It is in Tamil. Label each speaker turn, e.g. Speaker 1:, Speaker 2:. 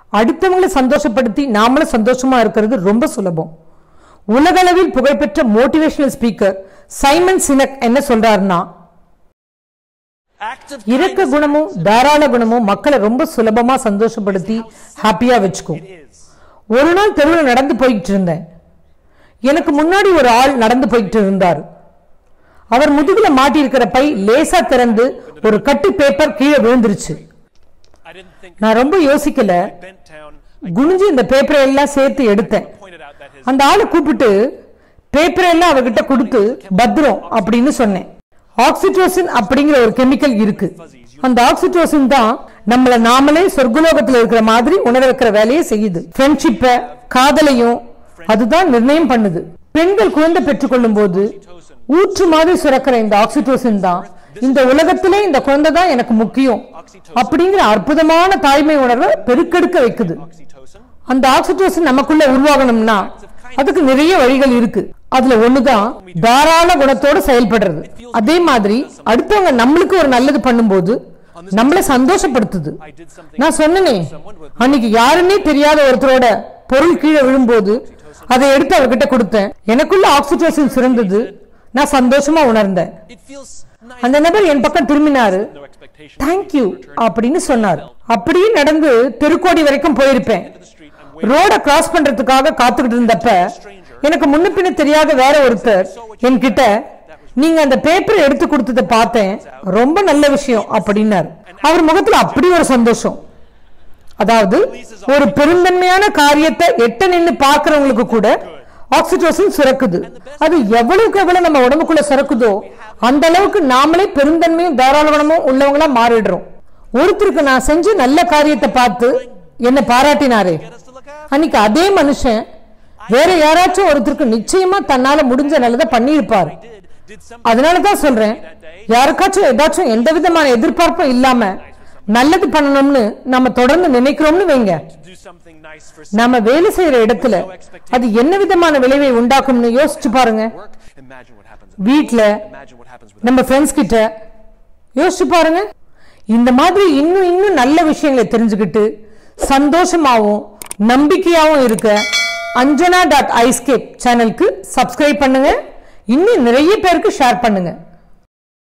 Speaker 1: அடுத்தவங்களை சந்தோஷப்படுத்தி நாமளும் சந்தோஷமா இருக்கிறது ரொம்ப சுலபம் உலகளவில் புகழ்பெற்ற மோட்டிவேஷனல் ஸ்பீக்கர் சைமன் சினக் என்ன சொல்றாருன்னா
Speaker 2: Acts of
Speaker 1: இரக்க
Speaker 2: kindness
Speaker 1: குணமும் தாராள குணமும் மக்களை ரொம்ப சுலபமா சந்தோஷப்படுத்தி ஹாப்பியா வச்சுக்கும்
Speaker 2: is.
Speaker 1: ஒரு நாள் தெருவில் நடந்து போய்கிட்டு இருந்தேன் எனக்கு முன்னாடி ஒரு ஆள் நடந்து போய்கிட்டு இருந்தார் அவர் முதுகுல மாட்டி இருக்கிற பை லேசா திறந்து ஒரு கட்டு பேப்பர் கீழே விழுந்துருச்சு
Speaker 2: I didn't think
Speaker 1: நான் ரொம்ப யோசிக்கல
Speaker 2: bent down.
Speaker 1: குனிஞ்சு இந்த பேப்பரை எல்லாம் சேர்த்து எடுத்தேன்
Speaker 2: Pointed out that his
Speaker 1: அந்த ஆளை கூப்பிட்டு பேப்பரை எல்லாம் அவகிட்ட கொடுத்து பத்திரம் அப்படின்னு சொன்னேன் ஆக்சிடோசின் அப்படிங்கிற ஒரு கெமிக்கல் இருக்கு அந்த ஆக்சிடோசின் தான் நம்மள நாமளே சொர்க்கலோகத்துல இருக்கிற மாதிரி உணர வைக்கிற வேலையை செய்யுது ஃப்ரெண்ட்ஷிப்பை காதலையும் அதுதான் நிர்ணயம் பண்ணுது பெண்கள் குழந்தை பெற்றுக்கொள்ளும் போது ஊற்று மாதிரி சுரக்கிற இந்த ஆக்சிடோசின் தான் இந்த உலகத்திலே இந்த குழந்தை தான் எனக்கு முக்கியம் அப்படிங்கிற அற்புதமான தாய்மை உணர்வை பெருக்கெடுக்க வைக்குது
Speaker 2: oxytocin.
Speaker 1: அந்த ஆக்சிடோசின் நமக்குள்ள உருவாகணும்னா அதுக்கு நிறைய வழிகள் இருக்கு அதுல ஒண்ணுதான் தாராள குணத்தோட செயல்படுறது அதே மாதிரி அடுத்தவங்க நம்மளுக்கு ஒரு நல்லது பண்ணும்போது நம்மள சந்தோஷப்படுத்துது
Speaker 2: I did something
Speaker 1: நான் சொன்னனே அன்னைக்கு யாருன்னே தெரியாத ஒருத்தரோட பொருள் கீழே விழும்போது அதை எடுத்து அவர்கிட்ட கொடுத்தேன் எனக்குள்ள ஆக்சிடோசின் சிறந்தது நான் சந்தோஷமா உணர்ந்தேன்
Speaker 2: it feels nice.
Speaker 1: அந்த நபர் என் பக்கம் திரும்பினாரு
Speaker 2: No expectation.
Speaker 1: தேங்க்யூ அப்படின்னு சொன்னார் அப்படியே நடந்து தெருக்கோடி வரைக்கும் போயிருப்பேன்
Speaker 2: To the street. I'm waiting.
Speaker 1: ரோட கிராஸ் பண்றதுக்காக காத்துக்கிட்டு இருந்தப்ப எனக்கு முன்ன பின்ன தெரியாத வேற ஒருத்தர் என்கிட்ட நீங்க அந்த பேப்பர் எடுத்து கொடுத்ததை பார்த்தேன் ரொம்ப நல்ல விஷயம் அப்படின்னாரு அவர் முகத்துல அப்படி ஒரு சந்தோஷம் அதாவது ஒரு பெருந்தன்மையான காரியத்தை எட்ட நின்னு பாக்குறவங்களுக்கு கூட ஆக்சிடோசின் சுரக்குது அது எவ்வளவுக்கு எவ்வளவு நம்ம உடம்புக்குள்ள சுரக்குதோ அந்த அளவுக்கு நாமளே பெருந்தன்மையும் தாராள குணமும் உள்ளவங்களா மாறிடுறோம் ஒருத்தருக்கு நான் செஞ்ச நல்ல காரியத்தை பார்த்து என்ன பாராட்டினாரே
Speaker 2: Get us to look after.
Speaker 1: அன்னைக்கு அதே மனுஷன் வேற யாராச்சும் ஒருத்தருக்கு நிச்சயமா தன்னால முடிஞ்ச நல்லதை பண்ணியிருப்பாரு
Speaker 2: Did did some
Speaker 1: அதனால தான் சொல்றேன் யாருக்காச்சும் ஏதாச்சும் எந்த விதமான எதிர்பார்ப்பும் இல்லாம நல்லது பண்ணணும்னு நம்ம தொடர்ந்து நினைக்கிறோம்னு வைங்க
Speaker 2: to do something nice for
Speaker 1: நாம வேலை செய்யற இடத்துல அது என்ன விதமான விளைவை உண்டாக்கும்னு யோசிச்சு பாருங்க
Speaker 2: work. Imagine what happens.
Speaker 1: வீட்ல
Speaker 2: Imagine what happens with
Speaker 1: நம்ம ஃப்ரெண்ட்ஸ் கிட்ட யோசிச்சு பாருங்க இந்த மாதிரி இன்னும் இன்னும் நல்ல விஷயங்களை தெரிஞ்சுக்கிட்டு சந்தோஷமாவும் நம்பிக்கையாவும் இருக்க அஞ்சனா டாட் ஐஸ்கேப் சேனலுக்கு சப்ஸ்கிரைப் பண்ணுங்க இன்னும் நிறைய பேருக்கு ஷேர் பண்ணுங்க